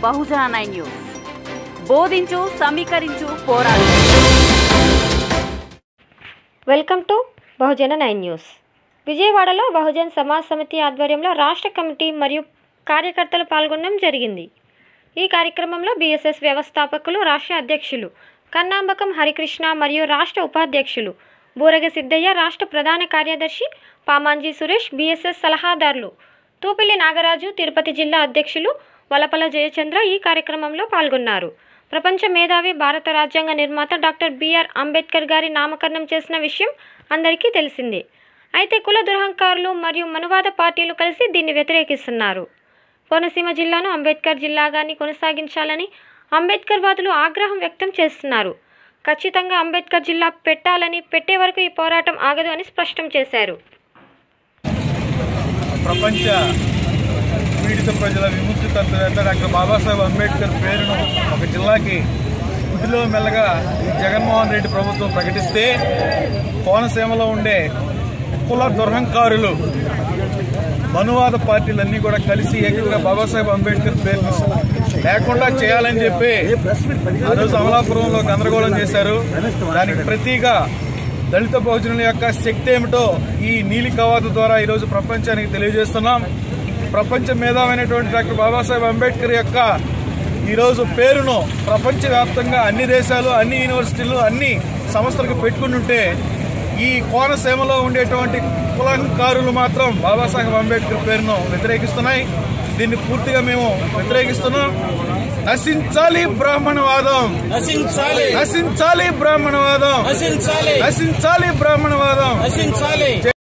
బహుజన nine news బోధించు సమీకరించు పోరాడు welcome to Bahujana nine news విజయవాడలో బహుజన్ సమాజ్ సమితి ఆధ్వర్యంలో రాష్ట్ర కమిటీ మరియు కార్యకర్తలు పాల్గొనడం జరిగింది ఈ కార్యక్రమంలో బీఎస్ఎస్ వ్యవస్థాపకులు రాష్ట్ర అధ్యక్షులు కన్నాంబకం హరికృష్ణ మరియు రాష్ట్ర ఉపాధ్యక్షులు బూరగ సిద్ధయ్య రాష్ట్ర ప్రధాన కార్యదర్శి పామాంజీ సురేష్ బీఎస్ఎస్ సలహాదారులు తూపిల్లి నాగరాజు తిరుపతి జిల్లా అధ్యక్షులు వలపల జయచంద్ర ఈ కార్యక్రమంలో పాల్గొన్నారు ప్రపంచ మేధావి భారత రాజ్యాంగ నిర్మాత డాక్టర్ బిఆర్ అంబేద్కర్ గారి నామకరణం చేసిన విషయం అందరికీ తెలిసిందే అయితే కుల దురహంకారులు మరియు మనువాద పార్టీలు కలిసి దీన్ని వ్యతిరేకిస్తున్నారు కోనసీమ జిల్లాను అంబేద్కర్ జిల్లాగాని కొనసాగించాలని అంబేద్కర్ వాదులు ఆగ్రహం వ్యక్తం చేస్తున్నారు ఖచ్చితంగా అంబేద్కర్ జిల్లా పెట్టాలని పెట్టే వరకు ఈ పోరాటం ఆగదు అని స్పష్టం చేశారు ప్రపంచ పీడిత ప్రజల విముక్తి తత్వవేత్త డాక్టర్ బాబాసాహెబ్ అంబేద్కర్ పేరును ఒక జిల్లాకి గుడిలో మెల్లగా ఈ జగన్మోహన్ రెడ్డి ప్రభుత్వం ప్రకటిస్తే కోనసీమలో ఉండే కుల దురహంకారులు మనువాద పార్టీలన్నీ కూడా కలిసి ఏకంగా బాబాసాహెబ్ అంబేద్కర్ పేరును లేకుండా చేయాలని చెప్పి ఆ రోజు అమలాపురంలో గందరగోళం చేశారు దానికి ప్రతిగా దళిత బహుజనుల యొక్క శక్తి ఏమిటో ఈ నీలి కవాతు ద్వారా ఈరోజు ప్రపంచానికి తెలియజేస్తున్నాం ప్రపంచ మేధావైనటువంటి డాక్టర్ బాబాసాహెబ్ అంబేద్కర్ యొక్క ఈరోజు పేరును ప్రపంచవ్యాప్తంగా అన్ని దేశాలు అన్ని యూనివర్సిటీలు అన్ని సంస్థలకు పెట్టుకుని ఉంటే ఈ కోనసీమలో ఉండేటువంటి కులంకారులు మాత్రం బాబాసాహెబ్ అంబేద్కర్ పేరును వ్యతిరేకిస్తున్నాయి దీన్ని పూర్తిగా మేము వ్యతిరేకిస్తున్నాం నశించాలి బ్రాహ్మణవాదం నశించాలి నశించాలి బ్రాహ్మణవాదం నశించాలి నశించాలి బ్రాహ్మణవాదం నశించాలి